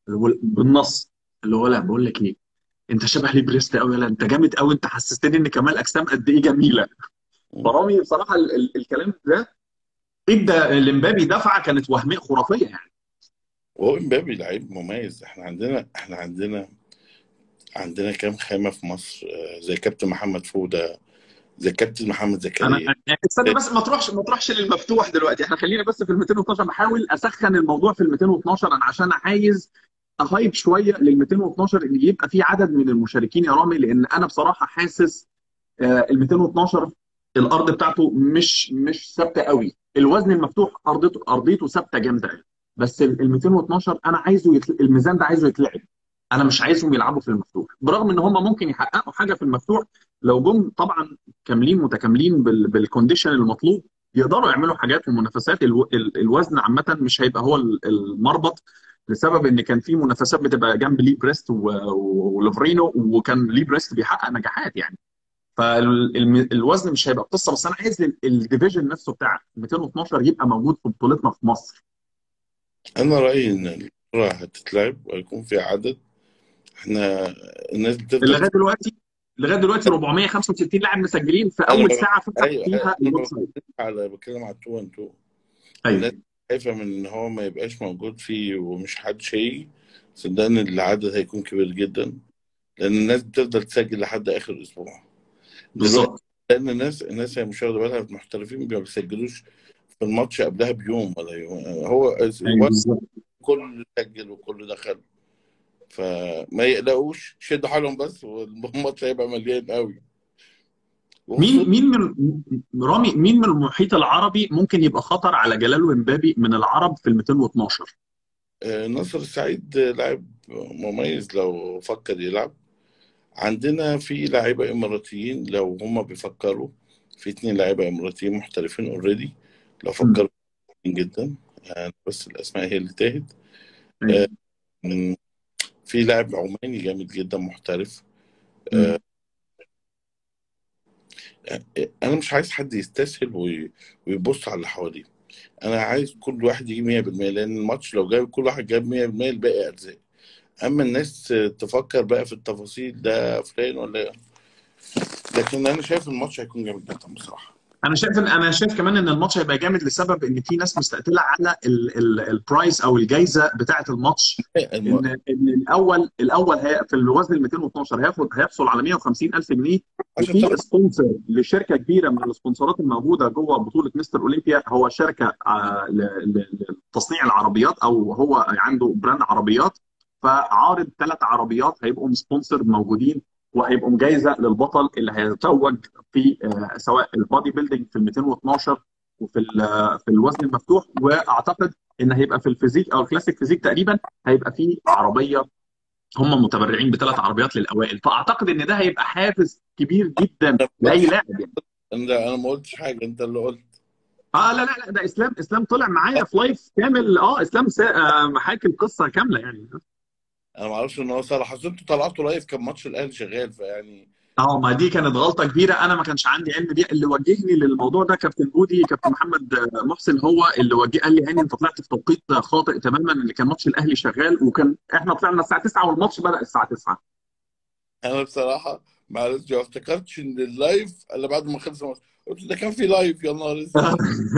بالنص اللي هو لا بقول لك ايه انت شبه لي بريست قوي لا انت جامد قوي انت حسستني ان كمال اجسام قد ايه جميله فرامي بصراحه ال ال الكلام ده ادى لمبابي دفعه كانت وهميه خرافيه يعني وهو امبابي لعيب مميز احنا عندنا احنا عندنا عندنا كام خامة في مصر آه، زي كابتن محمد فودة زي كابتن محمد انا زكريا يعني استنى بس ما تروحش ما تروحش للمفتوح دلوقتي احنا خلينا بس في ال 212 بحاول اسخن الموضوع في ال 212 انا عشان عايز اهايب شويه لل 212 ان يبقى في عدد من المشاركين يا رامي لان انا بصراحه حاسس آه، ال 212 الارض بتاعته مش مش ثابته قوي الوزن المفتوح ارضيته ارضيته ثابته جامده قوي بس ال ال 212 انا عايزه يتل... الميزان ده عايزه يتلعب انا مش عايزهم يلعبوا في المفتوح برغم ان هم ممكن يحققوا حاجه في المفتوح لو جم طبعا كاملين متكاملين بال... بالكونديشن المطلوب يقدروا يعملوا حاجات ومنافسات الو... ال... الوزن عامه مش هيبقى هو ال- المربط لسبب ان كان في منافسات بتبقى جنب لي بريست و... و- ولوفرينو وكان لي بريست بيحقق نجاحات يعني فالوزن مش هيبقى قصه بس انا عايز ال- الديفيجن نفسه بتاع 212 يبقى موجود في بطولتنا في مصر انا رأيي ان الكرة هتتلعب ويكون في عدد احنا الناس بتفضل لغايه دلوقتي لغايه دلوقتي 465 لاعب مسجلين في انا اول ب... ساعه فتح ايوه فيها انا الويب ما سايت بتكلم على بتكلم على 2 2 ايوه الناس خايفة من ان هو ما يبقاش موجود فيه ومش حدش هيجي صدقني العدد هيكون كبير جدا لان الناس بتفضل تسجل لحد اخر اسبوع دلوقتي بالظبط لان الناس الناس هي مش واخده بالها المحترفين ما بيسجلوش في الماتش قبلها بيوم ولا يوم هو ايوه بالظبط كل سجل وكل دخل فما يقلقوش شدوا حالهم بس والماتش هيبقى مليان قوي مين وخصوصا مين من رامي مين من المحيط العربي ممكن يبقى خطر على جلال ومبابي من العرب في ال 212 آه، ناصر السعيد لاعب مميز لو فكر يلعب عندنا في لاعيبه اماراتيين لو هم بيفكروا في اتنين لاعيبه اماراتيين محترفين اوريدي لو مم. فكروا جدا يعني بس الاسماء هي اللي تاهت آه، ايوه من- في لاعب عماني جامد جدا محترف مم. انا مش عايز حد يستسهل وي- ويبص على اللي حواليه انا عايز كل واحد يجي 100% لان الماتش لو جاب كل واحد جاب 100% الباقي ارزاق اما الناس تفكر بقى في التفاصيل ده فلان ولا لكن انا شايف الماتش هيكون جامد جدا بصراحه انا شايف ان انا شايف كمان ان الماتش هيبقى جامد لسبب ان في ناس مستقتله على ال- ال- البرايس او الجائزه بتاعه الماتش الم... ان ان الاول الاول هي في الوزن ال 212 هياخد هيحصل على 150 الف جنيه عشان وفي تعرف سبونسر لشركه كبيره من السبونسرات الموجوده جوه بطوله مستر اولمبيا هو شركه آه، ل- ل- لتصنيع العربيات او هو عنده براند عربيات فعارض ثلاث عربيات هيبقوا سبونسر موجودين وهيبقوا جايزه للبطل اللي هيتوج في آه، سواء البادي بيلدينج في ال 212 وفي ال- في الوزن المفتوح واعتقد ان هيبقى في الفيزيك او الكلاسيك فيزيك تقريبا هيبقى في عربيه هم متبرعين بثلاث عربيات للاوائل فاعتقد ان ده هيبقى حافز كبير جدا انا ما لاي قلتش لاعب يعني انا انا ما قلتش حاجه انت اللي قلت اه لا لا لا ده اسلام اسلام طلع معايا في لايف كامل اه اسلام سا... آه محاكي القصه كامله يعني انا ما اعرفش ان هو صراحه اصل انتوا طلعتوا لايف كان ماتش الاهلي شغال فيعني اه ما دي كانت غلطه كبيره انا ما كانش عندي علم بيها اللي وجهني للموضوع ده كابتن بودي كابتن محمد آه، محسن هو اللي وجه قال لي هاني انت طلعت في توقيت خاطئ تماما اللي كان ماتش الاهلي شغال وكان احنا طلعنا الساعه 9 والماتش بدا الساعه 9 انا بصراحه معلش ما افتكرتش ان اللايف الا بعد ما خلص الماتش قلت ده كان في لايف يا نهار اسود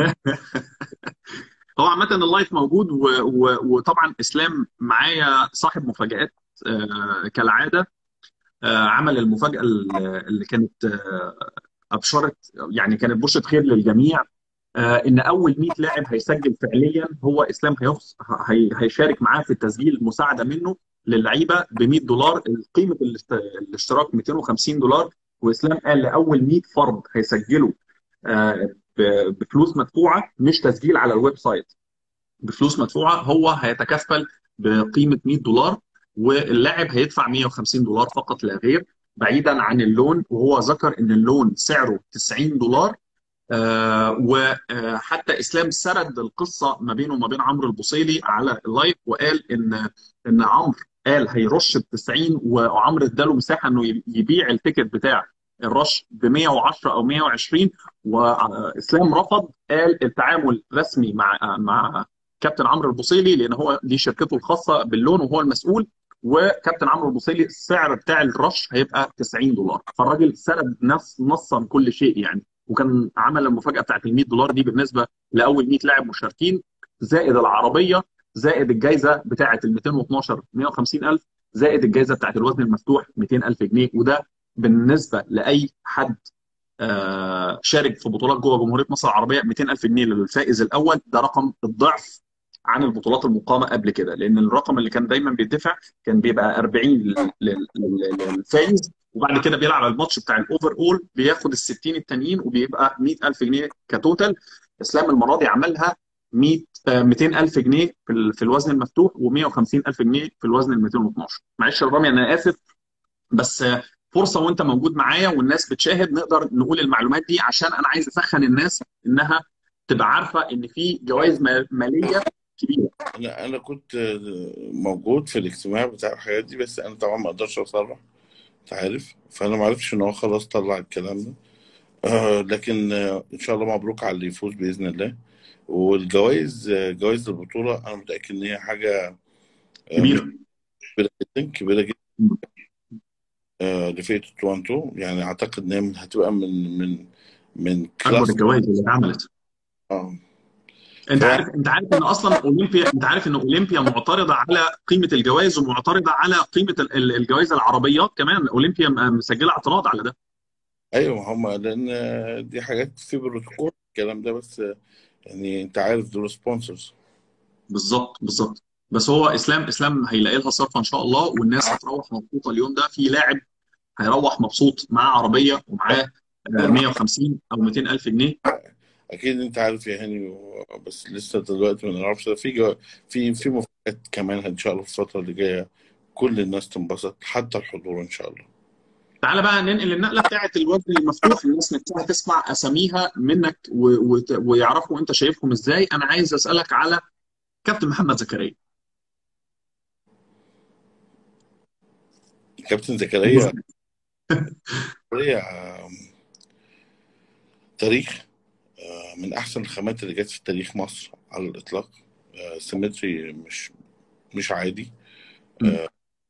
هو عامة اللايف موجود و... و... وطبعا اسلام معايا صاحب مفاجآت آه كالعادة آه عمل المفاجأة اللي كانت آه ابشرت يعني كانت بشرة خير للجميع آه ان اول 100 لاعب هيسجل فعليا هو اسلام هيخص... هي... هيشارك معاه في التسجيل مساعدة منه للعيبة ب 100 دولار قيمة الاشت... الاشتراك 250 دولار واسلام قال لاول 100 فرد هيسجلوا آه ب- بفلوس مدفوعة مش تسجيل على الويب سايت بفلوس مدفوعه هو هيتكفل بقيمه 100 دولار واللاعب هيدفع 150 دولار فقط لا غير بعيدا عن اللون وهو ذكر ان اللون سعره 90 دولار آه وحتى اسلام سرد القصه ما بينه وما بين عمرو البوصيلي على اللايف وقال ان ان عمرو قال هيرش ب 90 وعمرو اداله مساحه انه يبيع التيكت بتاع الرش ب 110 او 120 واسلام رفض قال التعامل رسمي مع مع كابتن عمرو البوصيلي لان هو دي شركته الخاصه باللون وهو المسؤول وكابتن عمرو البوصيلي السعر بتاع الرش هيبقى 90 دولار فالراجل سرد نفس نصا كل شيء يعني وكان عمل المفاجاه بتاعت ال 100 دولار دي بالنسبه لاول 100 لاعب مشاركين زائد العربيه زائد الجائزه بتاعت ال 212 150000 زائد الجائزه بتاعت الوزن المفتوح 200000 جنيه وده بالنسبه لاي حد آه، شارك في بطولات جوه جمهوريه مصر العربيه 200000 جنيه للفائز الاول ده رقم الضعف عن البطولات المقامه قبل كده لان الرقم اللي كان دايما بيدفع كان بيبقى 40 لل- لل- لل- للفائز وبعد كده بيلعب الماتش بتاع الاوفر اول بياخد ال 60 التانيين وبيبقى 100000 جنيه كتوتال اسلام المره دي عملها 100 آه، 200000 جنيه في ال- في الوزن المفتوح و150000 جنيه في الوزن ال 212 معلش يا رامي انا اسف بس آه، فرصه وانت موجود معايا والناس بتشاهد نقدر نقول المعلومات دي عشان انا عايز اسخن الناس انها تبقى عارفه ان في جوائز ما- ماليه كبيره انا انا كنت موجود في الاجتماع بتاع الحاجات دي بس انا طبعا ما اقدرش اصرح انت عارف فانا ما عرفتش ان هو خلاص طلع الكلام ده آه لكن آه ان شاء الله مبروك على اللي يفوز باذن الله والجوائز آه جوائز البطوله انا متاكد ان هي حاجه آه مش كبيره كبيره جدا كبيره جدا آه لفئه تورونتو يعني اعتقد ان هي من- هتبقى من من من اكبر كلاس الجوائز اللي اتعملت اه انت ف عارف انت عارف ان اصلا اولمبيا انت عارف ان اولمبيا معترضه على قيمه الجوائز ومعترضه على قيمه ال- ال- الجوائز العربيات كمان اولمبيا م- مسجله اعتراض على ده ايوه هم لان آه، دي حاجات في بروتوكول الكلام ده بس آه، يعني انت عارف دول سبونسرز بالظبط بالظبط بس هو اسلام اسلام هيلاقي لها صرفه ان شاء الله والناس هتروح مبسوطه اليوم ده في لاعب هيروح مبسوط معاه عربيه ومعاه آه، 150 او 200 الف جنيه اكيد انت عارف يا هاني و- بس لسه دلوقتي ما نعرفش في جو... في في مفاجآت كمان ان شاء الله في الفتره اللي جايه كل الناس تنبسط حتى الحضور ان شاء الله تعالى بقى ننقل النقله بتاعه الوزن المفتوح الناس نفسها تسمع اساميها منك و... و... ويعرفوا انت شايفهم ازاي انا عايز اسالك على كابتن محمد زكريا كابتن زكريا زكريا آه، تاريخ آه، من احسن الخامات اللي جت في تاريخ مصر على الاطلاق آه، سيمتري مش مش عادي م.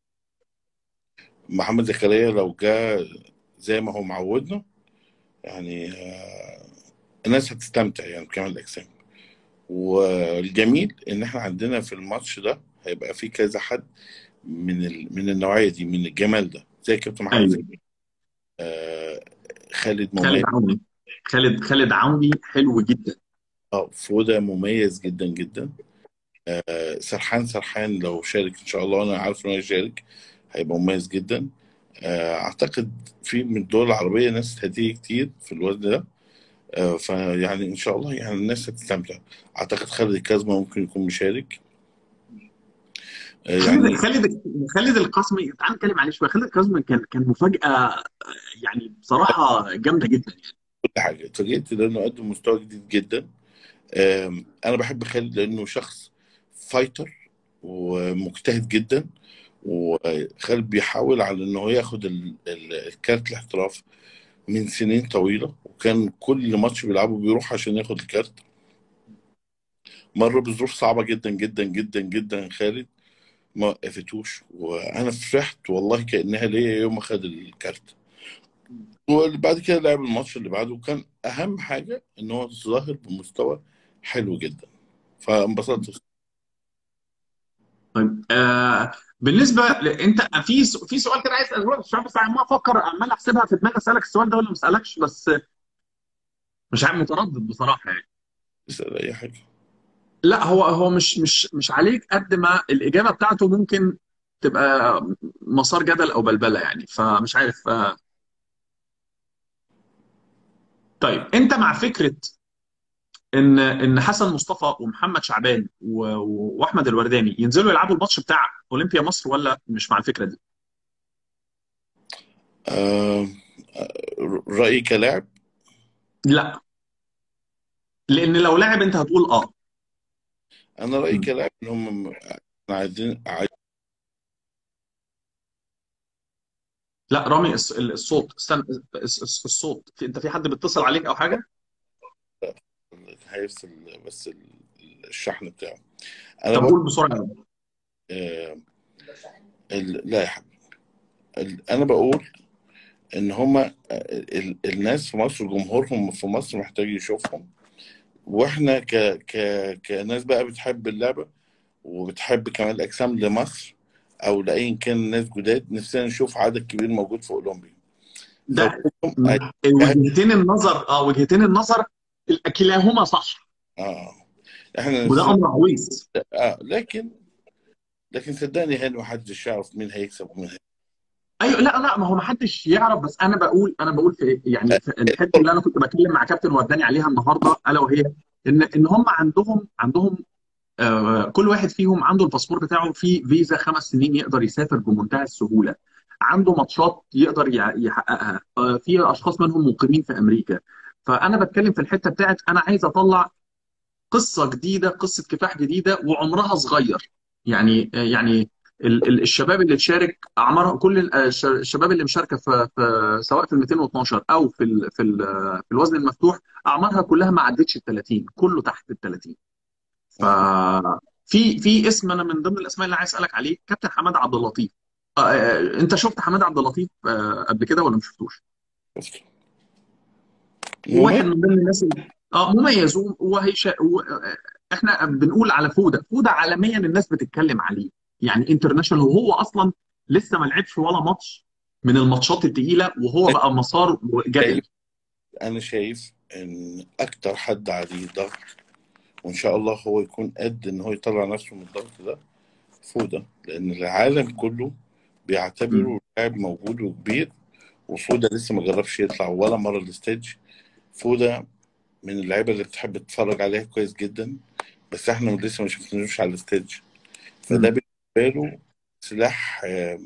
محمد زكريا لو جه زي ما هو معودنا يعني آه، الناس هتستمتع يعني بكامل الاجسام والجميل ان احنا عندنا في الماتش ده هيبقى في كذا حد من ال... من النوعيه دي من الجمال ده زي كابتن محمد ايوه زكي آه خالد خالد مميز عوني خالد خالد عوني حلو جدا اه فوده مميز جدا جدا آه سرحان سرحان لو شارك ان شاء الله انا عارف انه هيشارك هيبقى مميز جدا آه اعتقد في من الدول العربيه ناس هتيجي كتير في الوزن ده آه فيعني ان شاء الله يعني الناس هتستمتع اعتقد خالد الكازما ممكن يكون مشارك آه خالد يعني خالد خالد القاسمي تعال نتكلم عليه شويه خالد القاسمي كان كان مفاجاه يعني بصراحه جامده جدا يعني كل حاجه اتفاجئت لانه قدم مستوى جديد جدا آم، انا بحب خالد لانه شخص فايتر ومجتهد جدا وخالد بيحاول على انه ياخد ال- ال- الكارت الاحتراف من سنين طويله وكان كل ماتش بيلعبه بيروح عشان ياخد الكارت مر بظروف صعبه جدا جدا جدا جدا خالد ما وقفتوش وانا فرحت والله كانها ليا يوم ما خد الكارت وبعد كده لعب الماتش اللي بعده وكان اهم حاجه ان هو ظاهر بمستوى حلو جدا فانبسطت طيب آه بالنسبه ل... انت في س... في سؤال كده عايز اساله لك مش عارف بس عمال افكر عمال احسبها في دماغي اسالك السؤال ده ولا ما اسالكش بس مش عارف متردد بصراحه يعني اسال اي حاجه لا هو هو مش مش مش عليك قد ما الاجابه بتاعته ممكن تبقى مسار جدل او بلبله يعني فمش عارف آه. طيب انت مع فكره ان ان حسن مصطفى ومحمد شعبان و... و- واحمد الورداني ينزلوا يلعبوا الماتش بتاع اولمبيا مصر ولا مش مع الفكره دي؟ آه رايي كلاعب لا لان لو لعب انت هتقول اه انا رايي م. كلاعب ان هم عايزين عايز لا رامي الص- الصوت استنى الص- الص- الصوت في انت في حد بيتصل عليك او حاجه؟ هيفصل بس ال- الشحن بتاعه انا طب بقول قول بسرعه آه، ال- لا يا حبيبي ال- انا بقول ان هما ال- الناس في مصر جمهورهم في مصر محتاج يشوفهم واحنا ك ك كناس بقى بتحب اللعبه وبتحب كمال الاجسام لمصر او لاي كان ناس جداد نفسنا نشوف عدد كبير موجود في اولمبيا ده فوجودهم هي- وجهتين النظر اه وجهتين النظر كلاهما صح اه احنا وده نفسنا امر عويص اه لكن لكن صدقني هاني محدش يعرف مين هيكسب ومين هيكسب ايوه لا لا ما هو ما حدش يعرف بس انا بقول انا بقول في يعني في الحته اللي انا كنت بتكلم مع كابتن وداني عليها النهارده الا وهي ان ان هم عندهم عندهم آه كل واحد فيهم عنده الباسبور بتاعه فيه فيزا خمس سنين يقدر يسافر بمنتهى السهوله عنده ماتشات يقدر يع- يحققها آه في اشخاص منهم مقيمين في امريكا فانا بتكلم في الحته بتاعت انا عايز اطلع قصه جديده قصه كفاح جديده وعمرها صغير يعني يعني ال- ال- الشباب اللي تشارك اعمارها كل ال- الش- الشباب اللي مشاركه في في سواء في ال 212 او في ال في ال في الوزن المفتوح اعمارها كلها ما عدتش ال 30 كله تحت ال 30 ففي في اسم انا من ضمن الاسماء اللي عايز اسالك عليه كابتن حماد عبد اللطيف آه، آه، انت شفت حماد عبد اللطيف آه، قبل كده ولا ما شفتوش؟ شفت واحد مميز من ضمن الناس اللي اه مميز و- وهيش و... احنا بنقول على فوده فوده عالميا الناس بتتكلم عليه يعني انترناشونال وهو اصلا لسه ما لعبش ولا ماتش من الماتشات التقيله وهو بقى مسار جدلي شايف انا شايف ان اكتر حد عليه ضغط وان شاء الله هو يكون قد ان هو يطلع نفسه من الضغط ده فوده لان العالم كله مم. بيعتبره لاعب موجود وكبير وفوده لسه ما جربش يطلع ولا مره الستيج فوده من اللعيبه اللي بتحب تتفرج عليها كويس جدا بس احنا لسه ما شفناهوش على الستيج فده مم. بالنسبه له سلاح آه،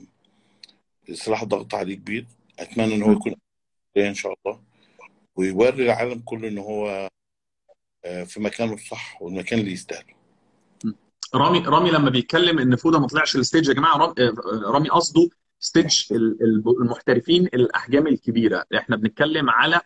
سلاح ضغط عليه كبير اتمنى ان هو مم. يكون ان شاء الله ويوري العالم كله ان هو آه، في مكانه الصح والمكان اللي يستاهله مم. رامي رامي لما بيتكلم ان فوده ما طلعش الستيج يا جماعه رامي, رامي قصده ستيج ال- ال- المحترفين الاحجام الكبيره احنا بنتكلم على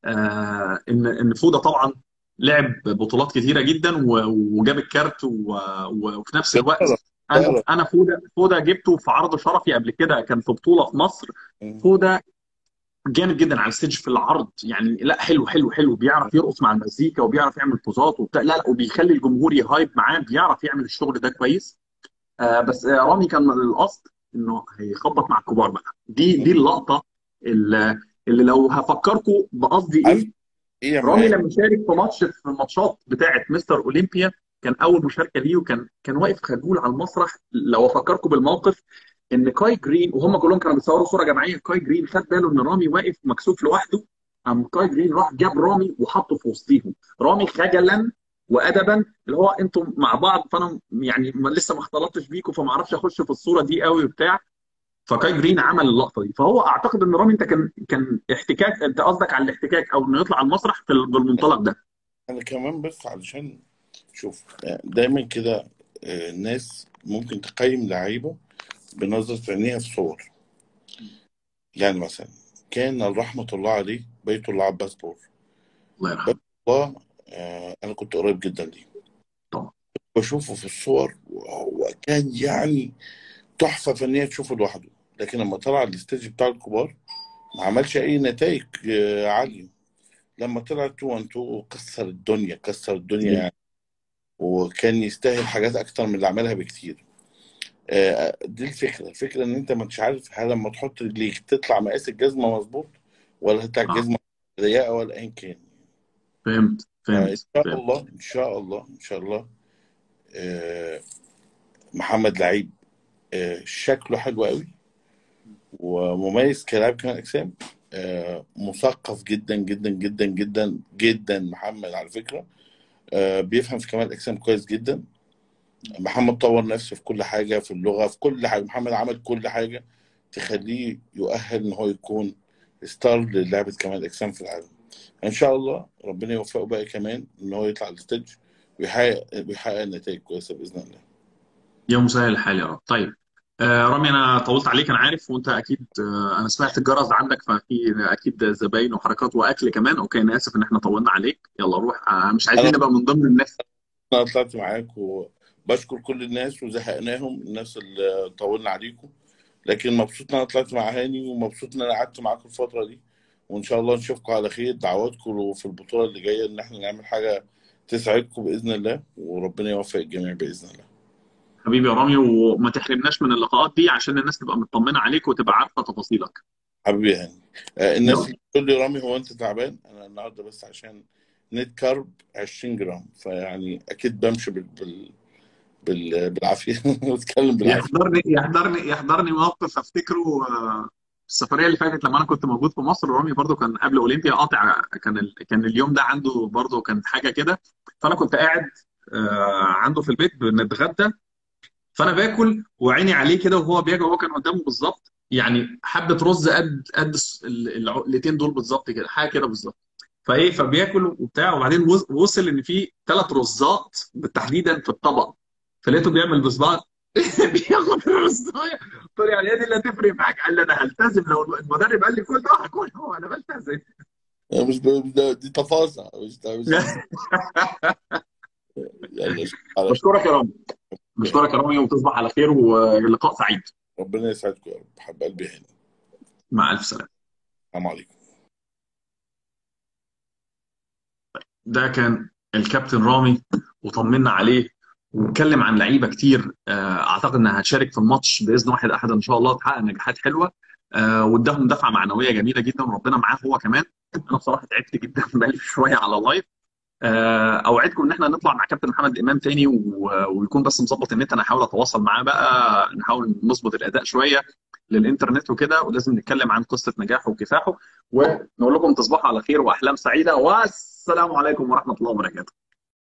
آه ان ان فوده طبعا لعب بطولات كتيره جدا و- وجاب الكارت و- و- وفي نفس الوقت جدارة انا جدارة انا فوده فوده جبته في عرض شرفي قبل كده كان في بطوله في مصر فوده جامد جدا على الستيج في العرض يعني لا حلو حلو حلو بيعرف يرقص مع المزيكا وبيعرف يعمل بوزات وبتاع لا لا وبيخلي الجمهور يهايب معاه بيعرف يعمل الشغل ده كويس آه بس آه رامي كان من القصد انه هيخبط مع الكبار بقى دي دي اللقطه اللي, اللي لو هفكركم بقصدي عارف ايه ايه يا رامي معاذ لما شارك في ماتش في الماتشات بتاعه مستر اولمبيا كان اول مشاركه ليه وكان كان واقف خجول على المسرح لو افكركم بالموقف ان كاي جرين وهم كلهم كانوا بيصوروا صوره جماعيه كاي جرين خد باله ان رامي واقف مكسوف لوحده قام كاي جرين راح جاب رامي وحطه في وسطيهم رامي خجلا وادبا اللي هو انتم مع بعض فانا يعني ما- لسه ما اختلطتش بيكم فما اعرفش اخش في الصوره دي قوي وبتاع فكاي جرين عمل اللقطه دي فهو اعتقد ان رامي انت كان كان احتكاك انت قصدك على الاحتكاك او انه يطلع على المسرح في ال- بالمنطلق ده انا كمان بس علشان شوف آه، دايما كده آه، الناس ممكن تقيم لعيبه بنظرة عينيها في صور يعني مثلا كان رحمة الله عليه بيت الله عباس بور الله يرحمه بيت الله آه، انا كنت قريب جدا ليه طبعا بشوفه في الصور وهو كان يعني تحفة فنية تشوفه لوحده لكن لما طلع على الستيج بتاع الكبار ما عملش اي نتائج آه، عالية لما طلع 2 1 2 كسر الدنيا كسر الدنيا مم. يعني وكان يستاهل حاجات اكتر من اللي عملها بكتير آه، دي الفكرة الفكرة ان انت مش عارف هل لما تحط رجليك تطلع مقاس الجزمة مظبوط ولا تطلع آه. الجزمة ضيقة ولا ايا كان فهمت فان فهمت شاء فهمت الله ان شاء الله ان شاء الله آه، محمد لعيب آه، شكله حلو قوي ومميز كلاعب كمال اجسام آه، مثقف جدا جدا جدا جدا جدا محمد على فكرة آه، بيفهم في كمال اجسام كويس جدا محمد طور نفسه في كل حاجة في اللغة في كل حاجة محمد عمل كل حاجة تخليه يؤهل ان هو يكون ستار للعبة كمال اجسام في العالم ان شاء الله ربنا يوفقه بقى كمان ان هو يطلع على الستيج ويحقق ويحقق نتائج كويسة باذن الله يا مسهل الحال يا رب طيب آه رامي انا طولت عليك انا عارف وانت اكيد آه انا سمعت الجرس عندك ففي اكيد زباين وحركات واكل كمان اوكي انا اسف ان احنا طولنا عليك يلا روح آه مش عايزين انا نبقى من ضمن الناس انا طلعت معاك وبشكر كل الناس وزهقناهم الناس اللي طولنا عليكم لكن مبسوط ان انا طلعت مع هاني ومبسوط ان انا قعدت معاكم الفتره دي وان شاء الله نشوفكم على خير دعواتكم في البطوله اللي جايه ان احنا نعمل حاجه تسعدكم باذن الله وربنا يوفق الجميع باذن الله حبيبي يا رامي وما تحرمناش من اللقاءات دي عشان الناس تبقى مطمنه عليك وتبقى عارفه تفاصيلك حبيبي يا هاني آه، الناس يلا اللي بتقول لي رامي هو انت تعبان انا النهارده بس عشان نت كارب 20 جرام فيعني اكيد بمشي بال... بال... بال... بالعافيه بتكلم بالعافيه يحضرني يحضرني يحضرني موقف افتكره آه، السفريه اللي فاتت لما انا كنت موجود في مصر رامي برضو كان قبل اولمبيا قاطع كان ال... كان اليوم ده عنده برضو كانت حاجه كده فانا كنت قاعد آه، عنده في البيت بنتغدى فانا باكل وعيني عليه كده وهو بياكل وهو كان قدامه بالظبط يعني حبه رز قد قد الس- ال- العقلتين دول بالظبط كده حاجه كده بالظبط فايه فبياكل وبتاع وبعدين وص- وصل ان في ثلاث رزات تحديدا في الطبق فلقيته بيعمل بصباع بياخد الرزايه قلت له يعني هي دي اللي هتفرق معاك قال لي انا هلتزم لو المدرب قال لي كل ده هكون هو انا بلتزم أنا مش ب... ده- دي تفاصيل مش مش يلا على بشكرك يا رامي بشكرك يا رامي وتصبح على خير ولقاء سعيد ربنا يسعدكم يا رب حب قلبي هاني مع الف سلامه السلام عليكم ده كان الكابتن رامي وطمنا عليه واتكلم عن لعيبه كتير آه، اعتقد انها هتشارك في الماتش باذن واحد احد ان شاء الله تحقق نجاحات حلوه آه، واداهم دفعه معنويه جميله جدا وربنا معاه هو كمان انا بصراحه تعبت جدا بقالي شويه على لايف آه، اوعدكم ان احنا نطلع مع كابتن محمد امام تاني و- ويكون بس مظبط النت انا هحاول اتواصل معاه بقى نحاول نظبط الاداء شويه للانترنت وكده ولازم نتكلم عن قصه نجاحه وكفاحه ونقول لكم تصبحوا على خير واحلام سعيده والسلام عليكم ورحمه الله وبركاته